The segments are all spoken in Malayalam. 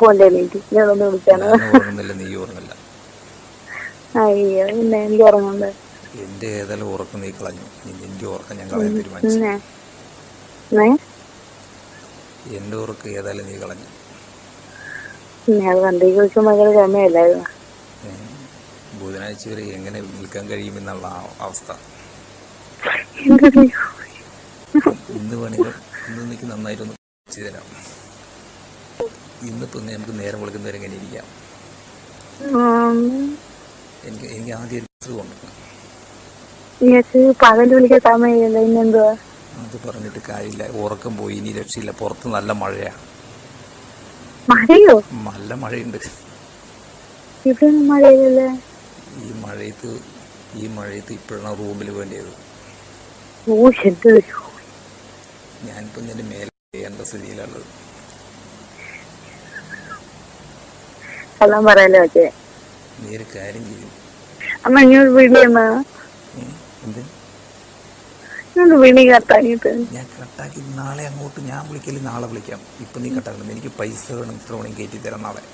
ഫോണിൽ എണീറ്റ് ഞാനൊന്ന് വിളിക്കാണ് ഞാൻ ഉറങ്ങുന്നില്ല നീ ഉറങ്ങില്ല അയ്യോ പിന്നെ എനിക്ക് ഉറങ്ങണ്ട എൻ്റെ ഏതായാലും ഉറക്കം നീ കളഞ്ഞു ഇനി നിന്റെ ഉറക്കം ഞാൻ കളയാൻ തീരുമാനിച്ചു പിന്നെ ഏ? എൻ്റെ ഉറക്കം ഏതായാലും നീ കളഞ്ഞു പിന്നെ അത് വണ്ടിക്ക് വിളിച്ച മകള് ക്ഷമയല്ലായിരുന്നു ഏ, ബുധനാഴ്ച വരെ എങ്ങനെ നിൽക്കാൻ കഴിയുമെന്നുള്ള ആ അവസ്ഥ എന്ത് ചെയ്യും? ഇന്ന് വേണമെങ്കിൽ ഇന്ന് എനിക്ക് നന്നായിട്ടൊന്ന് ചെയ്തു തരാം ഇന്നിപ്പോൾ നമുക്ക് നേരം വിളിക്കുന്നവരെ എങ്ങനെ ഇരിക്കാം ഉം, എനിക്ക് എനിക്ക് ആദ്യം ഒരു ഡ്രസ്സ് കൊണ്ടുവരണം നിങ്ങൾക്ക് പകല് വിളിക്കാൻ സമയമില്ല ഇന്നെന്തുവാ അത് പറഞ്ഞിട്ട് കാര്യമില്ല ഉറക്കം പോയി ഇനി രക്ഷയില്ല പുറത്ത് നല്ല മഴയാണ് മഴയോ നല്ല മഴയുണ്ട് ഇവിടെ ഒന്നും മഴയില്ലല്ലേ ഈ മഴയത്ത് ഈ മഴയത്ത് ഇപ്പോഴാണ് റൂമിൽ വേണ്ടിയത് ഓ എന്ത് ഞാനിപ്പോൾ എൻ്റെ മേലെ ചെയ്യേണ്ട സ്ഥിതിയിലുള്ളത് കള്ളം പറയാലോ ഒക്കെ നീ ഒരു കാര്യം ചെയ്യും അമ്മ ഇങ്ങോട്ട് വിളിയമ്മ ഏ? എന്ത് ഇങ്ങോട്ട് വിളി കട്ടാക്കിട്ട് ഞാൻ കട്ടാക്കി നാളെ അങ്ങോട്ട് ഞാൻ വിളിക്കല് നാളെ വിളിക്കാം ഇപ്പം നീ കട്ടാക്കണം എനിക്ക് പൈസ വേണം ഇത്ര വേണം കയറ്റി തരാം നാളെ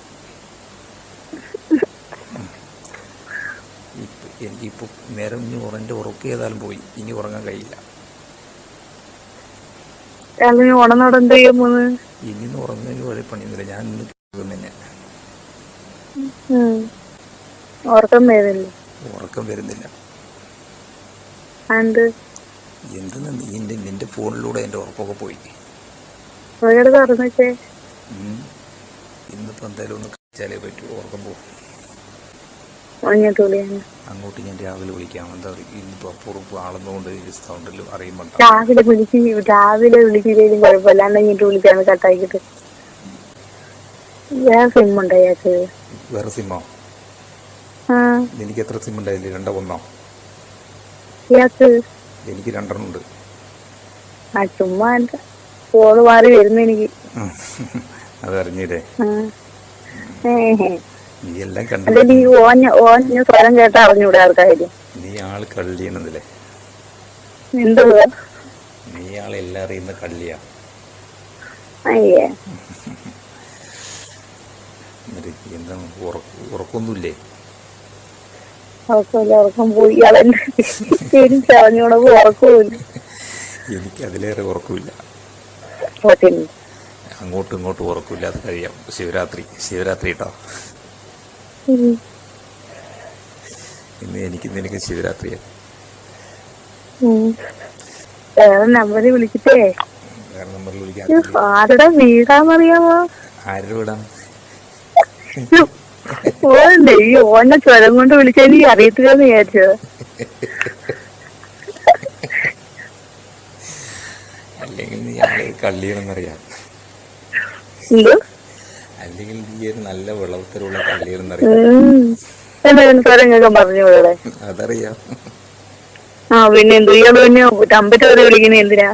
ഉം. ഇപ്പൊ എനിക്കിപ്പോൾ നേരം ഇനി ഉറൻ്റെ ഉറക്കം ഏതായാലും പോയി ഇനി ഉറങ്ങാൻ കഴിയില്ല അല്ലെങ്കിൽ ഉടനോടെ എന്ത് ചെയ്യാൻ പോന്ന് ഇനി ഇന്ന് ഉറങ്ങുന്നതിന് ഒരു പണിയൊന്നുമില്ല ഞാൻ ഇന്ന് കേൾക്കും തന്നെ ഉം. ഉറക്കം വരുന്നില്ല ഉറക്കം വരുന്നില്ല അത് എന്തെന്ന് നീ എൻ്റെ നിൻ്റെ ഫോണിലൂടെ എൻ്റെ ഉറക്കമൊക്കെ പോയി ഒരിടത്ത് തുറന്നിച്ചേ ഉം. ഇന്നിപ്പോൾ എന്തായാലും ഒന്ന് കഴിച്ചാലേ പറ്റൂ ഉറക്കം പോകും ഒഴിഞ്ഞിട്ട് വിളിയാണ് അങ്ങോട്ട് ഞാൻ രാവിലെ വിളിക്കാം എന്താ പറയുക ഇന്നിപ്പോൾ അപ്പുറപ്പ് ആളെന്നുകൊണ്ട് ഈ സൗണ്ടിൽ അറിയുമ്പോൾ രാവിലെ വിളിച്ച് രാവിലെ വിളിച്ചില്ലേലും കുഴപ്പമില്ല അന്നെങ്കിട്ട് വിളിക്കാണ് കട്ടാക്കിട്ട് വേറെ സിം ഉണ്ടോ അയാൾക്ക് വേറെ സിമ്മോ ആ എനിക്ക് എത്ര സിം ഉണ്ടായില്ല രണ്ടോ ഒന്നോ ഇയാൾക്ക് എനിക്ക് രണ്ടെണ്ണം ഉണ്ട് ആ ചുമ്മാ ഫോണ് മാറി വരുന്നു എനിക്ക് അത് അറിഞ്ഞില്ലേ ആ. ഏഹ്. നീ എല്ലാം അല്ല കണ്ടു നീ ഓഞ്ഞ ഓഞ്ഞ സ്വരം കേട്ടാ അറിഞ്ഞൂടെ ആർക്കായാലും നീ ആൾ കള്ളിയാണെന്നല്ലേ എന്തുവാ നീ ആളെല്ലാം അറിയുന്ന കള്ളിയാ അയ്യേ എന്നിട്ട് എന്താ ഉറക്ക ഉറക്കൊന്നുമില്ലേ ഉറക്കമില്ല ഉറക്കം പോയി ഇയാളെന്നെ എനിക്ക് അറിഞ്ഞൂടെ ഉറക്കമില്ല എനിക്ക് അതിലേറെ ഉറക്കമില്ല ഓട്ടിന് അങ്ങോട്ടും ഇങ്ങോട്ടും ഉറക്കമില്ലാതെ കഴിയാം ശിവരാത്രി ശിവരാത്രി കേട്ടോ ഇന്ന് എനിക്ക് നിനക്ക് ശിവരാത്രിയാണ് വേറെ നമ്പറിൽ വിളിച്ചിട്ടേ വേറെ നമ്പറിൽ വിളിക്കാൻ ഇത് ആരുടെ വീടാന്നറിയാമോ ആരുടെ വിടാം ഓണ്ടേ ഈ ഓന്റെ സ്വരം കൊണ്ട് വിളിച്ചാൽ നീ അറിയത്തില്ലെന്ന് വിചാരിച്ചോ അല്ലെങ്കിൽ നീ ആളെ കള്ളിയാണെന്നറിയാം എന്തോ അല്ലെങ്കിൽ നീ ഒരു നല്ല വിളവത്തരമുള്ള കള്ളിയാണെന്നറിയാം ഉം. എന്താ പിന്നെ സ്വരം കേൾക്കാൻ പറഞ്ഞു ഇവിടെ അതറിയാം ആ പിന്നെ എന്തോ ഇയാള് പിന്നെ തമ്പറ്റ് വരെ വിളിക്കുന്നത് എന്തിനാ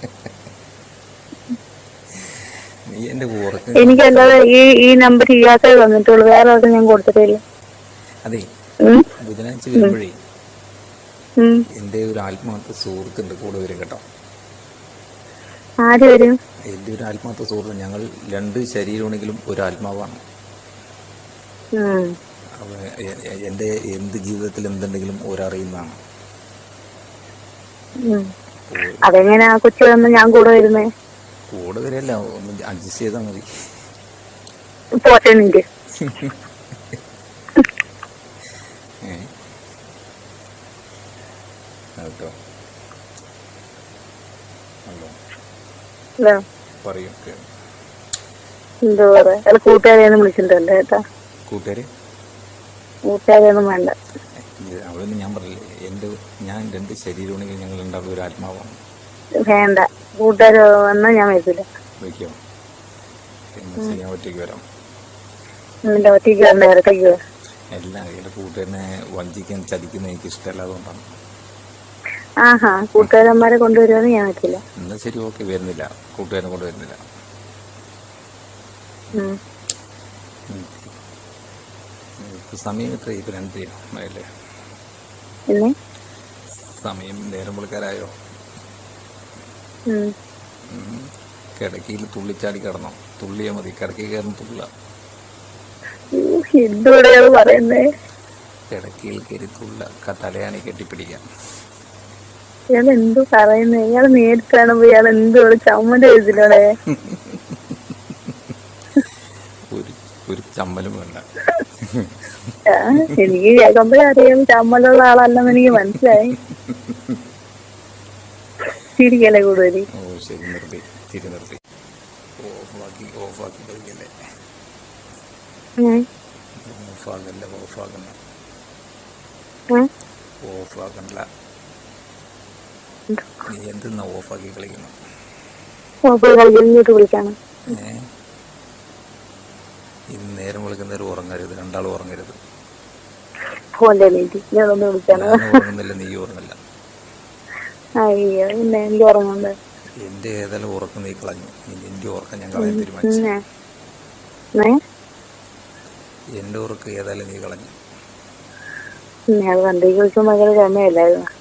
നീ എന്റെ ഉറക്കം എനിക്കല്ലാതെ ഈ ഈ നമ്പർ ഇയാൾക്കേ വന്നിട്ടുള്ളൂ വേറെ ആർക്കും ഞാൻ കൊടുത്തിട്ടില്ല അതെ ഉം. ബുധനാഴ്ച വരുമ്പോഴേ ഉം. എൻ്റെ ഒരു ആത്മാർത്ഥ സുഹൃത്തുണ്ട് കൂടെ വരും കേട്ടോ ആര് വരും എൻ്റെ ഒരു ആത്മാർത്ഥ സുഹൃത്ത് ഞങ്ങൾ രണ്ട് ശരീരമാണെങ്കിലും ഒരു ആത്മാവാണ് ഉം. അവ എ- എ- എൻ്റെ എന്ത് ജീവിതത്തിൽ എന്തുണ്ടെങ്കിലും ഒരറിയുന്നതാണ് ഉം. അതെങ്ങനെ ആ കൊച്ചു വന്ന് ഞാൻ കൂടെ വരുന്നേ കൂടെ വരെയല്ല ഒന്ന് അഡ്ജസ്റ്റ് ചെയ്താൽ മതി പോട്ടെ നിന്റെ ഏ കേട്ടോ ഹലോ ഹലോ പറയൂ കേ- എന്തോ പറയാ അല്ല കൂട്ടുകാരെയൊന്നും വിളിച്ചിട്ടുണ്ട് കേട്ടാ കൂട്ടുകാരെ കൂട്ടുകാരെയൊന്നും വേണ്ട ഇത് അവിടെന്ന് ഞാൻ പറഞ്ഞില്ലേ എൻ്റെ ഞാൻ രണ്ട് ശരീരമാണെങ്കിൽ ഞങ്ങൾ രണ്ടാളും ഒരു ആത്മാവാണ് വേണ്ട കൂട്ടുകാർ വന്നാൽ ഞാൻ വരത്തില്ല വയ്ക്കോ എന്ന് വെച്ചാൽ ഞാൻ ഒറ്റയ്ക്ക് വരാം നിന്റെ ഒറ്റയ്ക്ക് വരണ്ട ഇരട്ടയ്ക്ക് വാ. എല്ലാം എൻ്റെ കൂട്ടുകാരനെ വഞ്ചിക്കാൻ ചതിക്കുന്ന എനിക്ക് ഇഷ്ടമല്ല അതുകൊണ്ടാണ് ആഹാ കൂട്ടുകാരന്മാരെ കൊണ്ടുവരുമെന്ന് ഞാൻ വരത്തില്ല എന്നാൽ ശരി ഓക്കെ വരുന്നില്ല കൂട്ടുകാരനെ കൊണ്ട് വരുന്നില്ല ഉം. ഉം. ഇപ്പൊ സമയം എത്ര ഇപ്പം രണ്ട് അല്ലേ പിന്നെ സമയം നേരം വിളിക്കാരായോ ഉം. കിടക്കയിൽ തുള്ളിച്ചാടി കിടന്നോ തുള്ളിയാൽ മതി കിടക്കയിൽ കയറുന്ന തുള്ള എന്തുകൂടെയാണ് പറയുന്നേ കിടക്കയിൽ കരുത്തുള്ള തലയാണി കെട്ടിപ്പിടിക്കാം ഇയാൾ എന്തോ പറയുന്നേ ഇയാൾ നേരിട്ട് കാണുമ്പോ ഇയാൾ എന്തോ ചമ്മന്റെ എഴുതില്ലേ ഒരു ഒരു ചമ്മലും വേണ്ട എനിക്ക് കേൾക്കുമ്പോഴേ അറിയാം ചമ്മലുള്ള ആളല്ലെന്ന് എനിക്ക് മനസ്സിലായി ചിരിക്കല്ലേ കൂടുതൽ ഓ ശരി നിർത്തി തിരി നിർത്തി ഓഫാക്കി ഓഫാക്കി കളിക്കല്ലേ ഓഫാകല്ല ഓഫാകണ്ട ഓഫാക്കണ്ട നീ എന്തെന്നാ ഓഫാക്കി കളിക്കണം ഇങ്ങോട്ട് വിളിക്കാണ് ഏ ഇന്ന് നേരം വിളിക്കുന്നവർ ഉറങ്ങരുത് രണ്ടാളും ഉറങ്ങരുത് ഫോണിന്റെ എണീറ്റ് ഞാനൊന്ന് വിളിക്കാണ് ഞാൻ ഉറങ്ങുന്നില്ല നീ ഉറങ്ങില്ല അയ്യോ പിന്നെ എനിക്ക് ഉറങ്ങുന്നുണ്ട് എൻ്റെ ഏതായാലും ഉറക്കം നീ കളഞ്ഞു ഇനി നിന്റെ ഉറക്കം ഞാൻ കളയാൻ തീരുമാനിച്ചു ഏ എൻ്റെ ഉറക്കം ഏതായാലും നീ കളഞ്ഞു ഞാൻ വണ്ടിക്ക് വിളിക്കുമ്പോൾ ഭയങ്കര ചുമയല്ലായിരുന്നു